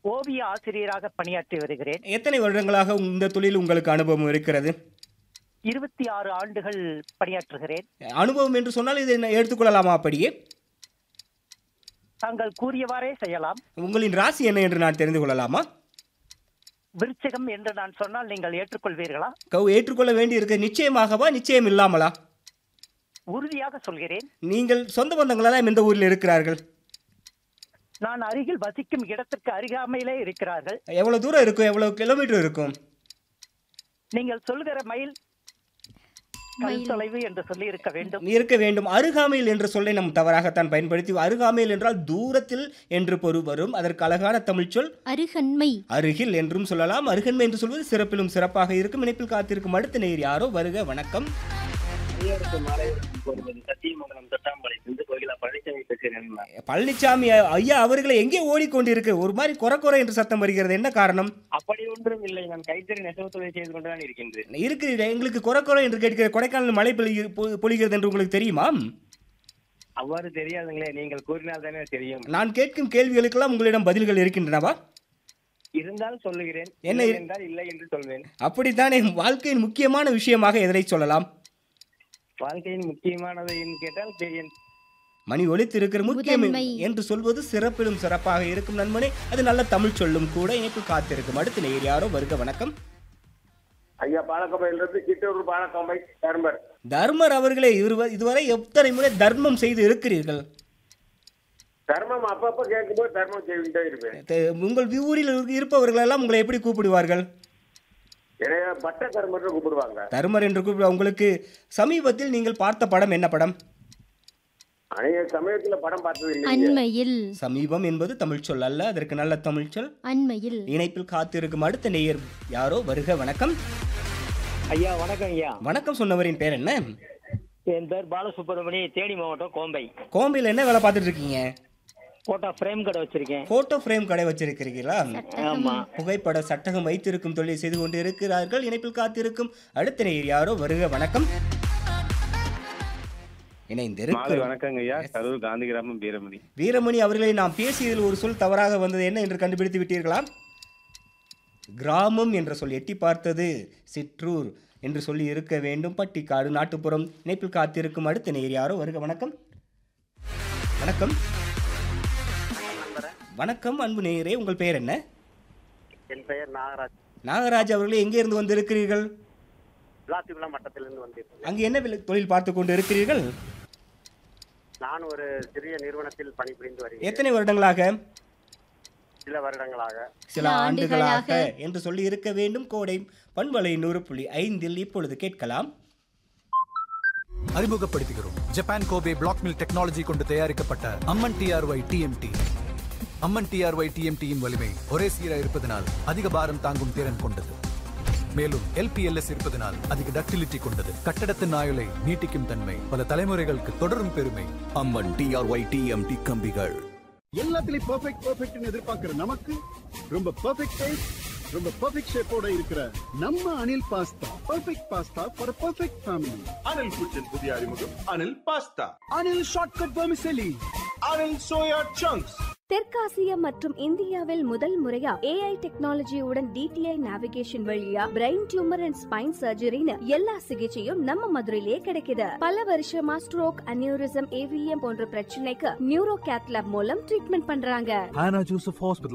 ஓவிய ஆசிரியராக பணியாற்றி வருகிறேன் எத்தனை வருடங்களாக இந்த தொழில் உங்களுக்கு அனுபவம் இருக்கிறது இருபத்தி ஆறு ஆண்டுகள் பணியாற்றுகிறேன் அனுபவம் என்று சொன்னால் இதை என்ன எடுத்துக்கொள்ளலாமா அப்படியே தாங்கள் கூறியவாறே செய்யலாம் உங்களின் ராசி என்ன என்று நான் தெரிந்து கொள்ளலாமா விருச்சகம் என்று நான் சொன்னால் நீங்கள் ஏற்றுக்கொள்வீர்களா கவு ஏற்றுக்கொள்ள வேண்டி இருக்க நிச்சயமாகவா நிச்சயம் இல்லாமலா உறுதியாக சொல்கிறேன் நீங்கள் சொந்த பந்தங்களெல்லாம் எந்த ஊரில் இருக்கிறார்கள் நான் அருகில் வசிக்கும் இடத்திற்கு அருகாமையிலே இருக்கிறார்கள் எவ்வளவு தூரம் இருக்கும் எவ்வளவு கிலோமீட்டர் இருக்கும் நீங்கள் சொல்கிற மைல் கல் தொலைவு என்று சொல்லி இருக்க வேண்டும் இருக்க வேண்டும் அருகாமையில் என்ற சொல்லை நாம் தவறாகத்தான் பயன்படுத்தி அருகாமையில் என்றால் தூரத்தில் என்று பொருள் வரும் அதற்கு அழகான தமிழ் சொல் அருகன்மை அருகில் என்றும் சொல்லலாம் அருகன்மை என்று சொல்வது சிறப்பிலும் சிறப்பாக இருக்கும் இணைப்பில் காத்திருக்கும் அடுத்த நேர் யாரோ வருக வணக்கம் ஐயாவுக்கும் மாலைவருக்கும் போடுவது சத்தியமங்கலம் தொட்டாம்பாளையம் இருந்து கோகிலா பழனிசாமி பேசுகிறேன் பழனிசாமி ஐயா அவர்களை எங்கே ஓடிக்கொண்டிருக்கு ஒரு மாதிரி குறை குறை என்று சத்தம் வருகிறது என்ன காரணம் அப்படி ஒன்றும் இல்லை நான் கைத்தறி நெசவு தொழில் செய்து கொண்டுதான் இருக்கின்றேன் இருக்கு எங்களுக்கு குறை குறை என்று கேட்கிற கொடைக்கானல் மழை பொழி- பொ- பொழிகிறது என்று உங்களுக்கு தெரியுமா அவ்வாறு தெரியாதுங்களே நீங்கள் கூறினால் தானே தெரியும் நான் கேட்கும் கேள்விகளுக்கெல்லாம் உங்களிடம் பதில்கள் இருக்கின்றனவா இருந்தால் சொல்லுகிறேன் என்ன இல்லை இரு- என்றால் இல்லை என்று சொல்வேன் அப்படித்தானே வாழ்க்கையின் முக்கியமான விஷயமாக எதை சொல்லலாம் வாழ்க்கையின் முக்கியமானது என்று கேட்டால் பெரிய மணி ஒலித்து இருக்கிற முக்கியம் முதன்மை. என்று சொல்வது சிறப்பிலும் சிறப்பாக இருக்கும் நண்பனே அது நல்ல தமிழ் சொல்லும் கூட இணைப்பு காத்திருக்கும் அடுத்த நேர் யாரோ வருக வணக்கம் ஐயா பாலக்கம்பையிலிருந்து சிற்றூர் பாலக்கம்பை தர்மர் தர்மர் அவர்களே இருவ- இதுவரை எத்தனை முறை தர்மம் செய்து இருக்கிறீர்கள் தர்மம் அப்பப்ப கேட்கும்போது தர்மம் செய்துட்டே இருப்பேன் தெ- உங்கள் ஊரில் இருப்பவர்கள் எல்லாம் உங்களை எப்படி கூப்பிடுவார்கள் எனவே பட்ட தர்மர்னு கூப்பிடுவாங்க தர்மர் என்று கூப்பிடு உங்களுக்கு சமீபத்தில் நீங்கள் பார்த்த படம் என்ன படம் அநேக சமயத்துல படம் பார்த்தது இல்லை அண்மையில் சமீபம் என்பது தமிழ் சொல் அல்ல அதற்கு நல்ல தமிழ் சொல் அண்மையில் இணைப்பில் காத்திருக்கும் அடுத்த நேயர் யாரோ வருக வணக்கம் ஐயா வணக்கம் ஐயா வணக்கம் சொன்னவரின் பேர் என்ன என் பேர் பாலசுப்ரமணி தேனி மாவட்டம் கோம்பை கோம்பையில் என்ன வேலை பார்த்துட்டு இருக்கீங்க போட்டோ ஃப்ரேம் கடை வச்சிருக்கேன் போட்டோ ஃப்ரேம் கடை வச்சிருக்கிறீங்களா ஆமா புகைப்பட சட்டகம் வைத்திருக்கும் தொழில் செய்து கொண்டு இருக்கிறார்கள் இணைப்பில் காத்திருக்கும் அடுத்த நேயர் யாரோ வருக வணக்கம் மாலை இணைந்திருக்கிறோம் வணக்கங்க ஐயா கரூர் காந்தி கிராமம் வீரமணி வீரமணி அவர்களை நாம் பேசியதில் ஒரு சொல் தவறாக வந்தது என்ன என்று கண்டுபிடித்து விட்டீர்களா கிராமம் என்ற சொல் எட்டி பார்த்தது சிற்றூர் என்று சொல்லி இருக்க வேண்டும் பட்டிக்காடு நாட்டுப்புறம் இணைப்பில் காத்திருக்கும் அடுத்த நேர் யாரோ வருக வணக்கம் வணக்கம் வணக்கம் அன்பு நேயரே உங்கள் பெயர் என்ன என் பெயர் நாகராஜ் நாகராஜ் அவர்களே எங்கே இருந்து வந்திருக்கிறீர்கள் விளாத்திகுளா மட்டத்திலிருந்து வந்திருக்கேன் அங்கு என்ன விலை- தொழில் பார்த்து கொண்டு இருக்கிறீர்கள் நான் ஒரு சிறிய நிறுவனத்தில் பணிபுரிந்து வருகிறேன் எத்தனை வருடங்களாக சில வருடங்களாக சில ஆண்டுகளாக என்று சொல்லி இருக்க வேண்டும் கோடை பண்பலை நூறு புள்ளி ஐந்தில் இப்பொழுது கேட்கலாம் அறிமுகப்படுத்துகிறோம் Japan Kobe black mill technology கொண்டு தயாரிக்கப்பட்ட Amman TRY TMT Amman TRY டிஎம்டியின் வலிமை ஒரே சீராக இருப்பதனால் அதிக பாரம் தாங்கும் திறன் கொண்டது மேலும் எல்பிஎல்எஸ் இருப்பதனால் அதிக டக்டிலிட்டி கொண்டது கட்டடத்தின் ஆயுளை நீட்டிக்கும் தன்மை பல தலைமுறைகளுக்கு தொடரும் பெருமை அம்மன் டிஆர்ஒய் டிஎம்டி கம்பிகள் எல்லாத்துலயும் பெர்ஃபெக்ட் பெர்ஃபெக்ட்னு எதிர்பார்க்கிற நமக்கு ரொம்ப பெர்ஃபெக்ட் டேஸ்ட் ரொம்ப பெர்ஃபெக்ட் ஷேப்போட இருக்கிற நம்ம Anil pasta perfect pasta for perfect family Anil kitchen புதிய அறிமுகம் Anil pasta Anil shortcut vermicelli Anil soya chunks தெற்காசியா மற்றும் இந்தியாவில் முதல் முறையா ஏஐ டெக்னாலஜியுடன் டிடிஐ நேவிகேஷன் வழியா பிரெயின் டியூமர் அண்ட் ஸ்பைன் சர்ஜரின்னு எல்லா சிகிச்சையும் நம்ம மதுரையிலே கிடைக்குது பல வருஷமா ஸ்ட்ரோக் அனியூரிசம் ஏவிஎம் போன்ற பிரச்சனைக்கு நியூரோ கேத்லாப் மூலம் ட்ரீட்மெண்ட் பண்றாங்க ஆனா ஜோசப் ஹாஸ்பிட்டல்